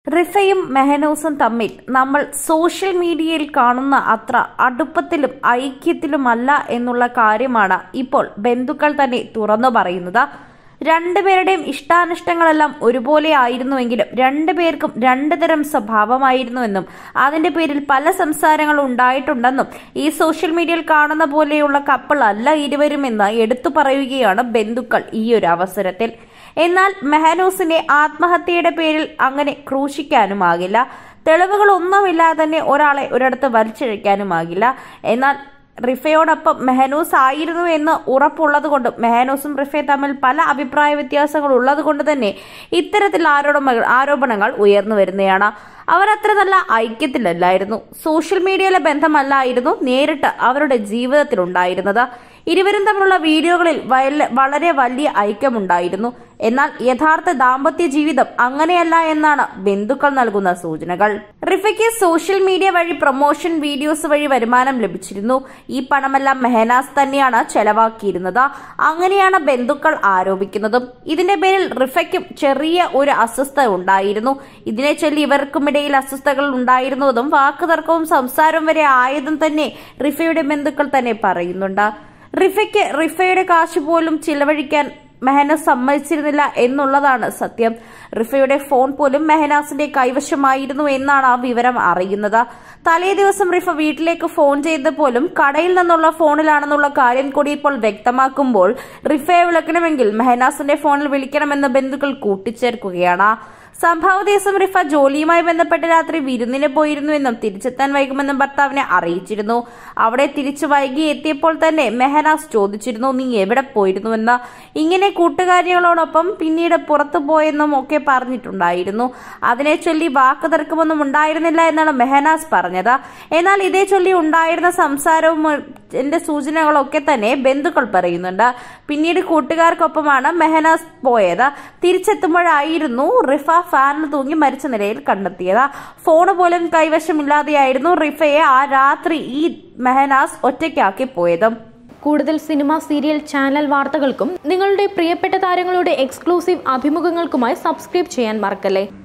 റിഫയും മെഹനൂസും തമ്മിൽ നമ്മൾ സോഷ്യൽ മീഡിയയിൽ കാണുന്ന അത്ര അടുപ്പത്തിലും ഐക്യത്തിലുമല്ല എന്നുള്ള കാര്യമാണ് ഇപ്പോൾ ബന്ധുക്കൾ തന്നെ തുറന്നു പറയുന്നത് രണ്ടുപേരുടെയും ഇഷ്ടാനിഷ്ടങ്ങളെല്ലാം ഒരുപോലെ ആയിരുന്നുവെങ്കിലും രണ്ടുപേർക്കും രണ്ടു തരം സ്വഭാവമായിരുന്നുവെന്നും അതിന്റെ പേരിൽ പല സംസാരങ്ങളും ഉണ്ടായിട്ടുണ്ടെന്നും ഈ സോഷ്യൽ മീഡിയയിൽ കാണുന്ന പോലെയുള്ള കപ്പിൾ അല്ല ഇരുവരുമെന്ന് എടുത്തു പറയുകയാണ് ബന്ധുക്കൾ ഈ ഒരു അവസരത്തിൽ എന്നാൽ മെഹനൂസിന്റെ ആത്മഹത്യയുടെ പേരിൽ അങ്ങനെ ക്രൂശിക്കാനുമാകില്ല തെളിവുകളൊന്നുമില്ലാതെ തന്നെ ഒരാളെ ഒരിടത്ത് വലിച്ചിഴയ്ക്കാനുമാകില്ല എന്നാൽ റിഫയോടൊപ്പം മെഹനൂസ് ആയിരുന്നു എന്ന് ഉറപ്പുള്ളത് കൊണ്ടും മെഹനൂസും റിഫയും തമ്മിൽ പല അഭിപ്രായ വ്യത്യാസങ്ങൾ ഉള്ളത് കൊണ്ട് തന്നെ ഇത്തരത്തിൽ ആരോപണ ആരോപണങ്ങൾ ഉയർന്നു വരുന്നതാണ് അവർ അത്ര നല്ല ഐക്യത്തിലല്ലായിരുന്നു സോഷ്യൽ മീഡിയയിലെ ബന്ധമല്ലായിരുന്നു നേരിട്ട് അവരുടെ ജീവിതത്തിലുണ്ടായിരുന്നത് ഇരുവരും തമ്മിലുള്ള വീഡിയോകളിൽ വളരെ വലിയ ഐക്യമുണ്ടായിരുന്നു എന്നാൽ യഥാർത്ഥ ദാമ്പത്യ ജീവിതം അങ്ങനെയല്ല എന്നാണ് ബന്ധുക്കൾ നൽകുന്ന സൂചനകൾ റിഫയ്ക്ക് സോഷ്യൽ മീഡിയ വഴി പ്രൊമോഷൻ വീഡിയോസ് വഴി വരുമാനം ലഭിച്ചിരുന്നു ഈ പണമെല്ലാം മെഹനാസ് തന്നെയാണ് ചെലവാക്കിയിരുന്നത് അങ്ങനെയാണ് ബന്ധുക്കൾ ആരോപിക്കുന്നതും ഇതിന്റെ പേരിൽ റിഫയ്ക്കും ചെറിയ ഒരു അസ്വസ്ഥത ഉണ്ടായിരുന്നു ഇതിനെ ചൊല്ലി ഇവർക്കുമിടയിൽ അസ്വസ്ഥതകൾ ഉണ്ടായിരുന്നതും വാക്കുതർക്കവും സംസാരവും വരെ ആയതും തന്നെ റിഫയുടെ ബന്ധുക്കൾ തന്നെ പറയുന്നുണ്ട് റിഫയ്ക്ക് റിഫയുടെ കാശ് പോലും ചിലവഴിക്കാൻ മെഹനാസ് സമ്മതിച്ചിരുന്നില്ല എന്നുള്ളതാണ് സത്യം റിഫയുടെ ഫോൺ പോലും മെഹനാസിന്റെ കൈവശമായിരുന്നു എന്നാണ് ആ വിവരം അറിയുന്നത് തലേ ദിവസം റിഫ വീട്ടിലേക്ക് ഫോൺ ചെയ്ത പോലും കടയിൽ നിന്നുള്ള ഫോണിലാണെന്നുള്ള കാര്യം കൂടി ഇപ്പോൾ വ്യക്തമാക്കുമ്പോൾ റിഫയെ വിളിക്കണമെങ്കിൽ മെഹനാസിന്റെ ഫോണിൽ വിളിക്കണമെന്ന് ബന്ധുക്കൾ കൂട്ടിച്ചേർക്കുകയാണ് സംഭവ ദിവസം റിഫ ജോലിയുമായി ബന്ധപ്പെട്ട് രാത്രി വിരുന്നിന് പോയിരുന്നുവെന്നും തിരിച്ചെത്താൻ വൈകുമെന്നും ഭർത്താവിനെ അറിയിച്ചിരുന്നു അവിടെ തിരിച്ചു വൈകി എത്തിയപ്പോൾ തന്നെ മെഹനാസ് ചോദിച്ചിരുന്നു നീ എവിടെ പോയിരുന്നുവെന്ന് ഇങ്ങനെ കൂട്ടുകാരികളോടൊപ്പം പിന്നീട് പുറത്തു പോയെന്നും ഒക്കെ പറഞ്ഞിട്ടുണ്ടായിരുന്നു അതിനെ ചൊല്ലി വാക്ക് തർക്കമൊന്നും ഉണ്ടായിരുന്നില്ല എന്നാണ് മെഹനാസ് പറഞ്ഞത് എന്നാൽ ഇതേ ചൊല്ലി ഉണ്ടായിരുന്ന സംസാരവും എന്റെ സൂചനകളൊക്കെ തന്നെ ബന്ധുക്കൾ പറയുന്നുണ്ട് പിന്നീട് കൂട്ടുകാർക്കൊപ്പമാണ് മെഹനാസ് പോയത് തിരിച്ചെത്തുമ്പോഴായിരുന്നു റിഫ ഫാനിൽ തൂങ്ങി മരിച്ച നിലയിൽ കണ്ടെത്തിയത് ഫോണ് പോലും കൈവശമില്ലാതെയായിരുന്നു റിഫയെ ആ രാത്രി ഈ മെഹനാസ് ഒറ്റയ്ക്കാക്കി പോയതും കൂടുതൽ സിനിമ സീരിയൽ ചാനൽ വാർത്തകൾക്കും നിങ്ങളുടെ പ്രിയപ്പെട്ട താരങ്ങളുടെ എക്സ്ക്ലൂസീവ് അഭിമുഖങ്ങൾക്കുമായി സബ്സ്ക്രൈബ് ചെയ്യാൻ മറക്കല്ലേ